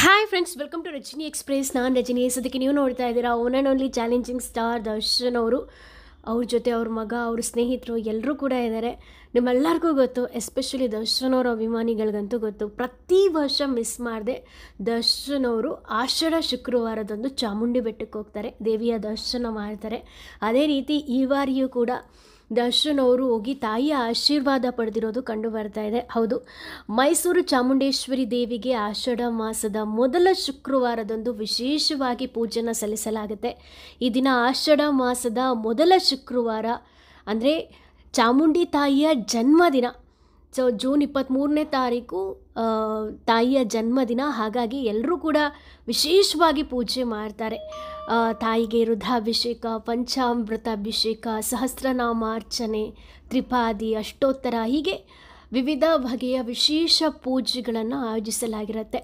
hi friends welcome to Rajini express ನಾನು ರಜನಿ ಸದ್ಯಕ್ಕೆ ನೀವು ನೋಡ್ತಾ ಇದ್ದೀರಾ one and only challenging star Darshan ಅವರು ಅವ್ರ ಜೊತೆ ಅವ್ರ ಮಗ ಅವ್ರ ಸ್ನೇಹಿತರು ಎಲ್ಲರೂ ಕೂಡ ಇದ್ದಾರೆ ನಿಮ್ಮೆಲ್ಲರಿಗೂ ಗೊತ್ತು ಎಸ್ಪೆಷಲಿ ದರ್ಶನ್ ಅವರ ಅಭಿಮಾನಿಗಳಿಗಂತೂ ಗೊತ್ತು ಪ್ರತಿ ವರ್ಷ ಮಿಸ್ ಮಾಡದೆ ದರ್ಶನ್ ಅವರು ಆಷಾಢ ಶುಕ್ರವಾರದಂದು ಚಾಮುಂಡಿ ಬೆಟ್ಟಕ್ಕೆ ಹೋಗ್ತಾರೆ ದೇವಿಯ ದರ್ಶನ ಮಾಡ್ತಾರೆ ಅದೇ ರೀತಿ ಈ ಬಾರಿಯೂ ಕೂಡ ದರ್ಶನ್ ಅವರು ಹೋಗಿ ತಾಯಿಯ ಆಶೀರ್ವಾದ ಪಡೆದಿರೋದು ಕಂಡು ಬರ್ತಾ ಇದೆ ಹೌದು ಮೈಸೂರು ಚಾಮುಂಡೇಶ್ವರಿ ದೇವಿಗೆ ಆಷಾಢ ಮಾಸದ ಮೊದಲ ಶುಕ್ರವಾರದಂದು ವಿಶೇಷವಾಗಿ ಪೂಜೆನ ಸಲ್ಲಿಸಲಾಗುತ್ತೆ ಈ ದಿನ ಆಷಾಢ ಮಾಸದ ಮೊದಲ ಶುಕ್ರವಾರ ಅಂದರೆ ಚಾಮುಂಡಿ ತಾಯಿಯ ಜನ್ಮದಿನ ಸೊ ಜೂನ್ ಇಪ್ಪತ್ತ್ಮೂರನೇ ತಾರೀಕು ಆ, ತಾಯಿಯ ಜನ್ಮದಿನ ಹಾಗಾಗಿ ಎಲ್ಲರೂ ಕೂಡ ವಿಶೇಷವಾಗಿ ಪೂಜೆ ಮಾಡ್ತಾರೆ ಆ, ತಾಯಿಗೆ ರುದ್ರಾಭಿಷೇಕ ಪಂಚಾಮೃತ ಅಭಿಷೇಕ ಸಹಸ್ರನಾಮಾರ್ಚನೆ ತ್ರಿಪಾದಿ ಅಷ್ಟೋತ್ತರ ಹೀಗೆ ವಿವಿಧ ಬಗೆಯ ವಿಶೇಷ ಪೂಜೆಗಳನ್ನು ಆಯೋಜಿಸಲಾಗಿರುತ್ತೆ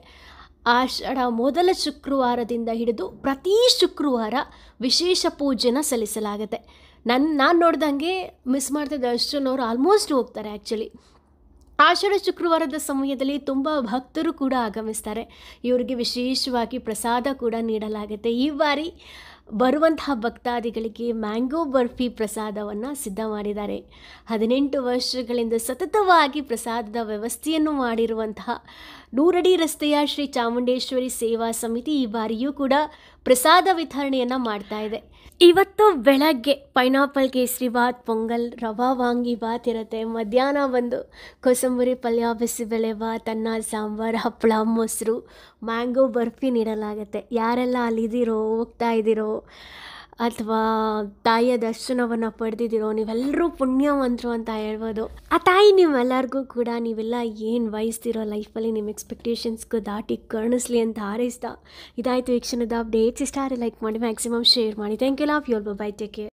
ಆಷಾಢ ಮೊದಲ ಶುಕ್ರವಾರದಿಂದ ಹಿಡಿದು ಪ್ರತಿ ಶುಕ್ರವಾರ ವಿಶೇಷ ಪೂಜೆನ ಸಲ್ಲಿಸಲಾಗುತ್ತೆ ನನ್ನ ನಾನು ನೋಡ್ದಂಗೆ ಮಿಸ್ ಮಾಡ್ತಾ ದರ್ಶನ್ ಅವರು ಆಲ್ಮೋಸ್ಟ್ ಹೋಗ್ತಾರೆ ಆ್ಯಕ್ಚುಲಿ ಆಷಾಢ ಶುಕ್ರವಾರದ ಸಮಯದಲ್ಲಿ ತುಂಬ ಭಕ್ತರು ಕೂಡ ಆಗಮಿಸ್ತಾರೆ ಇವರಿಗೆ ವಿಶೇಷವಾಗಿ ಪ್ರಸಾದ ಕೂಡ ನೀಡಲಾಗುತ್ತೆ ಈ ಬಾರಿ ಬರುವಂತಹ ಭಕ್ತಾದಿಗಳಿಗೆ ಮ್ಯಾಂಗೋ ಬರ್ಫಿ ಪ್ರಸಾದವನ್ನು ಸಿದ್ಧ ಮಾಡಿದ್ದಾರೆ ಹದಿನೆಂಟು ವರ್ಷಗಳಿಂದ ಸತತವಾಗಿ ಪ್ರಸಾದದ ವ್ಯವಸ್ಥೆಯನ್ನು ಮಾಡಿರುವಂತಹ ನೂರಡಿ ರಸ್ತೆಯ ಶ್ರೀ ಚಾಮುಂಡೇಶ್ವರಿ ಸೇವಾ ಸಮಿತಿ ಈ ಬಾರಿಯೂ ಕೂಡ ಪ್ರಸಾದ ವಿತರಣೆಯನ್ನು ಮಾಡ್ತಾ ಇದೆ ಇವತ್ತು ಬೆಳಗ್ಗೆ ಪೈನಾಪಲ್ ಕೇಸರಿ ಬಾತ್ ಪೊಂಗಲ್ ರವಾ ವಾಂಗಿ ಬಾತ್ ಇರುತ್ತೆ ಮಧ್ಯಾಹ್ನ ಬಂದು ಕೋಸಂಬರಿ ಪಲ್ಯ ಬಿಸಿಬೇಳೆ ಬಾತ್ ಅನ್ನ ಸಾಂಬಾರು ಹಪ್ಪಳ ಮೊಸರು ಮ್ಯಾಂಗೋ ಬರ್ಫಿ ನೀಡಲಾಗುತ್ತೆ ಯಾರೆಲ್ಲ ಅಲ್ಲಿದ್ದೀರೋ ಹೋಗ್ತಾ ಇದ್ದೀರೋ ಅಥವಾ ತಾಯಿಯ ದರ್ಶನವನ್ನು ಪಡೆದಿದ್ದೀರೋ ನೀವೆಲ್ಲರೂ ಪುಣ್ಯವಂತರು ಅಂತ ಹೇಳ್ಬೋದು ಆ ತಾಯಿ ನಿಮ್ಮೆಲ್ಲರಿಗೂ ಕೂಡ ನೀವೆಲ್ಲ ಏನು ಬಯಸ್ತಿರೋ ಲೈಫಲ್ಲಿ ನಿಮ್ಮ ಎಕ್ಸ್ಪೆಕ್ಟೇಷನ್ಸ್ಗೂ ದಾಟಿ ಕರ್ಣಿಸ್ಲಿ ಅಂತ ಹಾರೈಸ್ತಾ ಇದಾಯಿತು ಈ ಕ್ಷಣದ ಅಪ್ಡೇಟ್ಸ್ ಇಷ್ಟ ಲೈಕ್ ಮಾಡಿ ಮ್ಯಾಕ್ಸಿಮಮ್ ಶೇರ್ ಮಾಡಿ thank you love your bye take care